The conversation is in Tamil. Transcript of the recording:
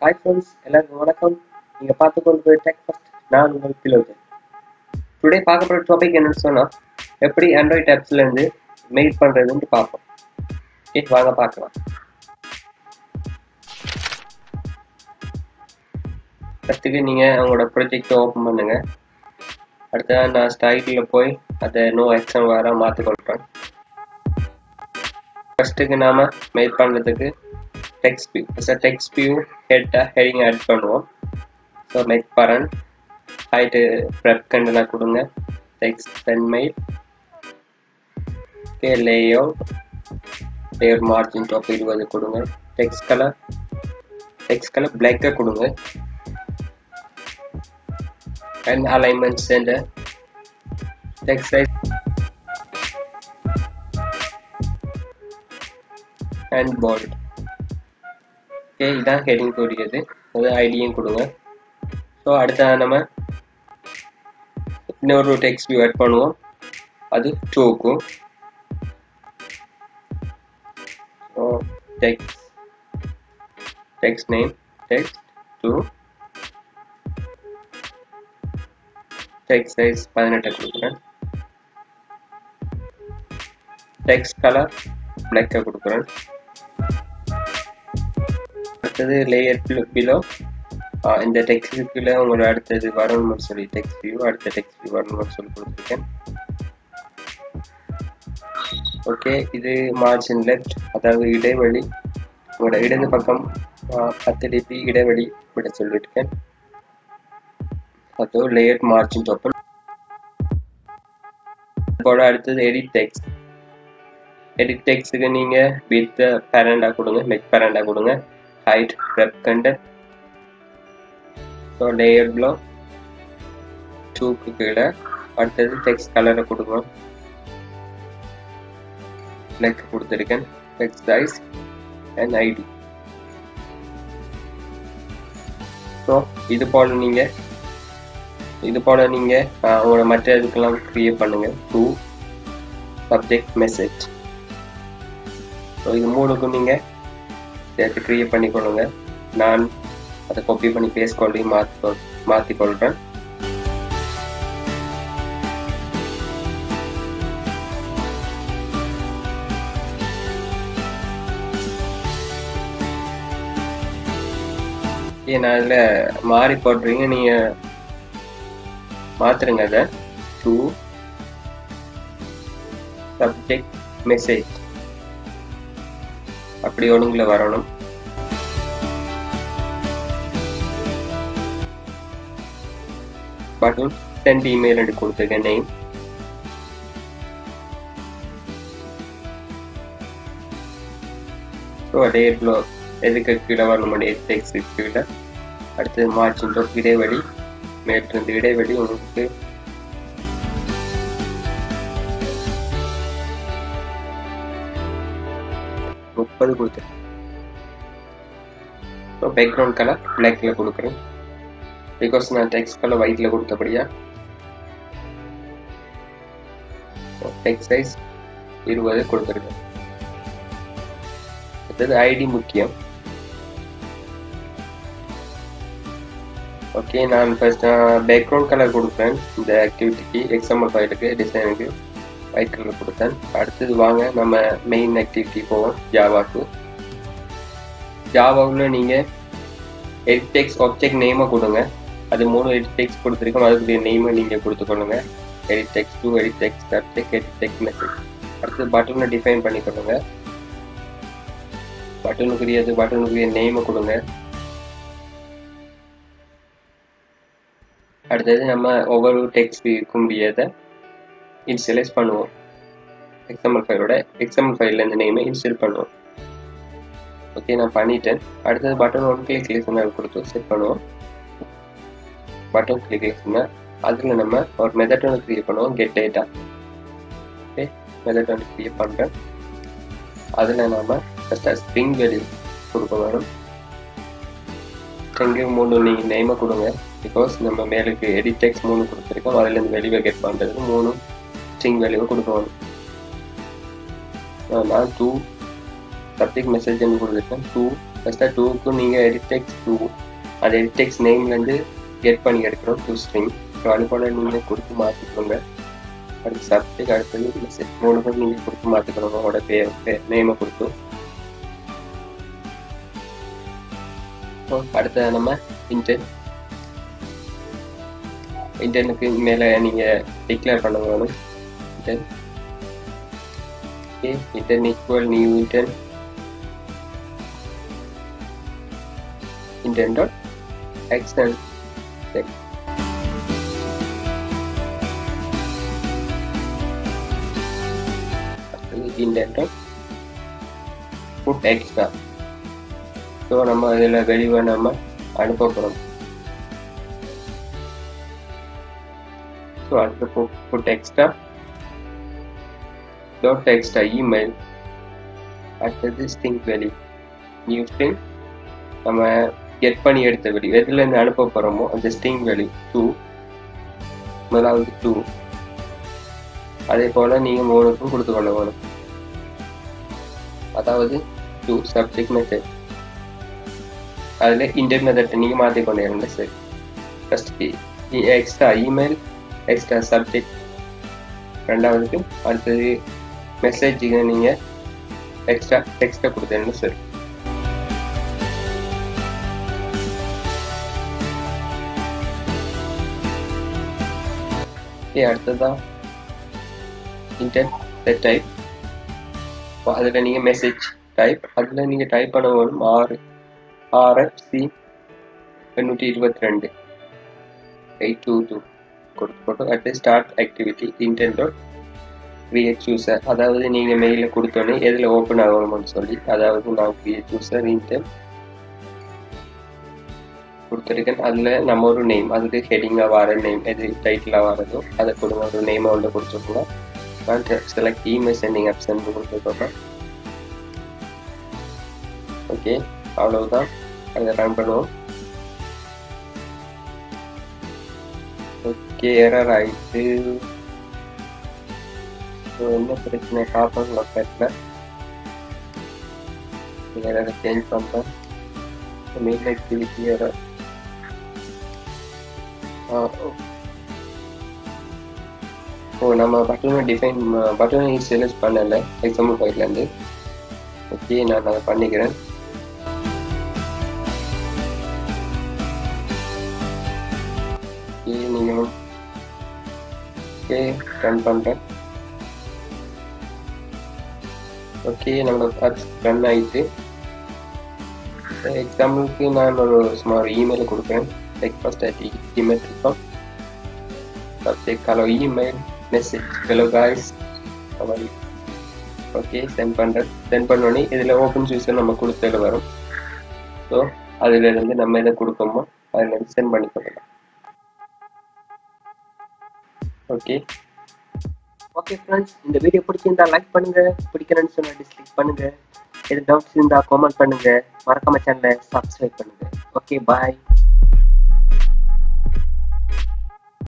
ஹாய் ஃப்ரெண்ட்ஸ் எல்லாருக்கும் வணக்கம் நீங்கள் பார்த்து கொண்டு டெக் ஃபஸ்ட் நான் உங்கள் பிலோஜன் டுடே பார்க்க போகிற டாபிக் என்னன்னு சொன்னால் எப்படி ஆண்ட்ராய்ட் ஆப்ஸ்லேருந்து மெயில் பண்ணுறதுன்ட்டு பார்ப்போம் ஓகே வாங்க பார்க்கலாம் ஃபஸ்ட்டுக்கு நீங்கள் அவங்களோட ப்ரொஜெக்டை ஓப்பன் பண்ணுங்கள் அடுத்ததாக நான் ஸ்டைலில் போய் அதை நோ எக்ஸாம் வர மாற்றிக்கொள்கிறேன் ஃபஸ்ட்டுக்கு நாம் மெயில் பண்ணுறதுக்கு text view first text view ஹெட்டாக ஹெடிங் ஆட் பண்ணுவோம் so match parent height wrap கண்டெல்லாம் கொடுங்க text send mail okay layout layer margin top இருபது கொடுங்க டெக்ஸ்ட் கலர் டெக்ஸ்ட் கலர் பிளாக்காக கொடுங்க and alignment centre text size and bold okay இதான் ஹெடிங் கூடியது அது ஐடியும் கொடுங்க ஸோ அடுத்த நம்ம இன்னொரு டெக்ஸ்ட் வியூ ஆட் பண்ணுவோம் அது டூக்கும் so text text name text two text size பதினெட்டு கொடுக்குறேன் டெக்ஸ்ட் கலர் பிளாக்காக கொடுக்குறேன் அடுத்தது லேயர் பிலோ இந்த டெக்ஸ்ட்டுக்குள்ள உங்களோட அடுத்தது வரணும்னு சொல்லி டெக்ஸ்ட் வியூ அடுத்த டெக்ஸ்ட் வியூ வரணும்னு சொல்லி கொடுத்துருக்கேன் ஓகே இது மார்ஜின் லெஃப்ட் அதாவது இடைவெளி உங்களோட இடது பக்கம் பத்து டிபி இடைவெளி விட சொல்லியிருக்கேன் அது லேயர் மார்ஜின் டோப்பல் அதோட அடுத்தது எடிட் டெக்ஸ்ட் எடிட் டெக்ஸ்ட்டுக்கு நீங்கள் வித் பேரண்டா கொடுங்க மெக் பேரண்டா கொடுங்க height rep content so layer below டூக்கு கீழே அடுத்தது டெக்ஸ்ட் கலரை கொடுக்கணும் பிளாக் கொடுத்துருக்கேன் text size and ID so இது போல் நீங்கள் இது போல் நீங்கள் உங்களோட மற்ற இதுக்கெல்லாம் க்ரியேட் பண்ணுங்கள் டூ சப்ஜெக்ட் மெசேஜ் ஸோ இது மூணுக்கும் நீங்கள் சேர்த்து க்ரியேட் பண்ணிக்கொள்ளுங்க நான் அதை காப்பி பண்ணி பேஸ்ட் கொள்ளி மாற்றி மாற்றி கொள்கிறேன் நான் அதில் மாறி போடுறீங்க நீங்கள் மாற்றுருங்க அதை டூ சப்ஜெக்ட் மெசேஜ் அப்படி ஒழுங்குல வரணும் பட்டன் சென்ட் இமெயில் என்று கொடுத்துருக்கேன் நெய்ம் ஸோ டேட்ல எதுக்கு கீழே வரணும் டெக்ஸ்ட் கீழே அடுத்தது மார்ஜின் டாப் இடைவெளி மேலிருந்து இடைவெளி உங்களுக்கு முப்பது கொடுத்துருக்கேன் ஸோ பேக்ரவுண்ட் கலர் பிளாக்ல கொடுக்குறேன் பிகாஸ் நான் டெக்ஸ்ட் கலர் ஒயிட்ல கொடுத்தபடியா டெக்ஸ்ட் சைஸ் இருபது கொடுத்துருக்கேன் அடுத்தது ஐடி முக்கியம் ஓகே நான் ஃபர்ஸ்ட் பேக்ரவுண்ட் கலர் கொடுப்பேன் இந்த ஆக்டிவிட்டிக்கு எக்ஸாம்பிள் ஃபைலுக்கு டிசைனுக்கு ஒயிட் கலர் கொடுத்தேன் அடுத்தது வாங்க நம்ம மெயின் ஆக்டிவிட்டி போவோம் ஜாவாக்கு ஜாவாவில் நீங்கள் எடிடெக்ஸ் ஆப்ஜெக்ட் நேமை கொடுங்க அது மூணு எடிடெக்ஸ் கொடுத்துருக்கோம் அதுக்குரிய நேமை நீங்கள் கொடுத்துக்கொள்ளுங்க edit text two edit text subject edit text message அடுத்து பட்டனை டிஃபைன் பண்ணிக்கொள்ளுங்க பட்டனுக்குரியது பட்டனுக்குரிய நேமை கொடுங்க அடுத்தது நம்ம ஒவ்வொரு டெக்ஸ்ட் இருக்கக்கூடியதை இன்ஸ்டலைஸ் பண்ணுவோம் எக்ஸாம்பிள் ஃபைலோட எக்ஸாம்பிள் ஃபைலில் இந்த நேமை இன்ஸ்டால் பண்ணுவோம் ஓகே நான் பண்ணிட்டேன் அடுத்தது பட்டன் ஒன் கிளிக் கிளிக் பண்ண கொடுத்து செட் பண்ணுவோம் பட்டன் கிளிக் கிளிக் பண்ண அதில் நம்ம ஒரு மெத்தட் ஒன்று க்ரியேட் பண்ணுவோம் கெட் டேட்டா ஓகே மெத்தட் ஒன்று க்ரியேட் பண்ணுறேன் அதில் நம்ம ஃபஸ்ட்டாக ஸ்ப்ரிங் வேல்யூ கொடுக்க வேணும் ஸ்ட்ரிங்கு மூணு நீங்கள் நேமை கொடுங்க பிகாஸ் நம்ம மேலுக்கு எடிட் டெக்ஸ் மூணு கொடுத்துருக்கோம் அதுலேருந்து வெளியே கெட் பண்ணுறதுக்கு மூணு ஸ்ட்ரிங் வேல்யூவை கொடுக்கணும் நான் டூ சப்ஜெக்ட் மெசேஜ்னு கொடுத்துருக்கேன் டூ ஃபஸ்ட்டாக டூக்கும் நீங்கள் எடிடெக்ஸ் டூ அந்த எடிடெக்ஸ் நேம்லேருந்து கெட் பண்ணி எடுக்கிறோம் டூ ஸ்ட்ரிங் ஸோ அது போல் நீங்கள் கொடுத்து மாற்றிக்கோங்க அடுத்து சப்ஜெக்ட் அடுத்தது மெசேஜ் மூணு பேர் நீங்கள் கொடுத்து மாற்றிக்கணும் உங்களோட பேர் பேர் நேமை கொடுத்து ஸோ அடுத்த நம்ம இன்டென் இன்டர்னுக்கு மேலே நீங்கள் டிக்ளேர் பண்ண வேணும் intent okay intent equal new intent intent dot extern intent dot put extra so நம்ம இதில் வெளியே நம்ம அனுப்ப போகிறோம் ஸோ அடுத்து put extra dot extra email அடுத்தது ஸ்டிங் வெளி நியூ ஸ்டிங் நம்ம கெட் பண்ணி எடுத்த வெளி எதுலேருந்து அனுப்ப போகிறோமோ அந்த ஸ்டிங் வெளி டூ முதலாவது டூ அதே போல் நீங்கள் மூணுக்கும் கொடுத்து கொள்ள வேணும் அதாவது டூ சப்ஜெக்ட் மெத்தட் அதில் இன்டர் மெத்தட் நீங்கள் மாற்றிக்கொண்டே இருங்க சரி first extra email extra subject ரெண்டாவதுக்கு அடுத்தது மெசேஜுக்கு நீங்கள் எக்ஸ்ட்ரா டெக்ஸ்ட்டை கொடுத்தேன்னு சரி ஓகே அடுத்ததான் இன்டர் செட் டைப் அதில் நீங்கள் மெசேஜ் டைப் அதில் நீங்கள் டைப் பண்ண வரும் ஆறு ஆர்எஃப்சி எண்ணூற்றி இருபத்தி ரெண்டு எயிட் டூ டூ கொடுத்து போட்டு அடுத்து ஸ்டார்ட் ஆக்டிவிட்டி இன்டென்டோட் கிரியேட் யூசர் அதாவது நீங்கள் மெயிலில் கொடுத்தோன்னே எதில் ஓப்பன் ஆகணும்னு சொல்லி அதாவது நான் கிரியேட் யூசர் இன்டென் கொடுத்துருக்கேன் அதில் நம்ம ஒரு நேம் அதுக்கு ஹெடிங்காக வர நேம் எது டைட்டிலாக வரதோ அதை கொடுங்க ஒரு நேமை வந்து கொடுத்துருக்கோம் நான் செலக்ட் இமெயில் சென்டிங் ஆப்ஷன் கொடுத்துருக்கோம் ஓகே அவ்வளவுதான் அதை ரன் பண்ணுவோம் ஓகே எரர் ஆயிடுச்சு ஸோ என்ன பிரச்சனை பார்ப்போம் லொக்கேட்டில் எரரை சேஞ்ச் பண்ணுறேன் மெயில் ஆக்டிவிட்டி எரர் ஓ நம்ம பட்டனை டிஃபைன் பட்டனை செலக்ட் பண்ணலை எக்ஸாம்பிள் ஃபைவ்லேருந்து ஓகே நான் அதை பண்ணிக்கிறேன் ஓகே நீங்கள் ஓகே ரன் பண்ணுறேன் ஓகே நம்மளோட அப்ஸ் ரன் ஆகிட்டு எக்ஸாம்பிளுக்கு நான் ஒரு சும்மா ஒரு இமெயில் கொடுக்குறேன் breakfast at gmail.com subject hello email message hello guys how are you okay send பண்ணுறேன் சென்ட் பண்ணோடனே இதில் ஓப்பன் சூஸர் நம்ம கொடுத்ததில் வரும் ஸோ அதிலிருந்து நம்ம எதை கொடுக்கோமோ அதில் சென்ட் பண்ணி கொடுக்கலாம் ஓகே ஓகே ஃப்ரெண்ட்ஸ் இந்த வீடியோ பிடிச்சிருந்தா லைக் பண்ணுங்க பிடிக்கலன்னு சொன்னா டிஸ்லைக் பண்ணுங்க எது டவுட்ஸ் இருந்தா கமெண்ட் பண்ணுங்க மறக்காம சேனலை சப்ஸ்கிரைப் பண்ணுங்க ஓகே பாய்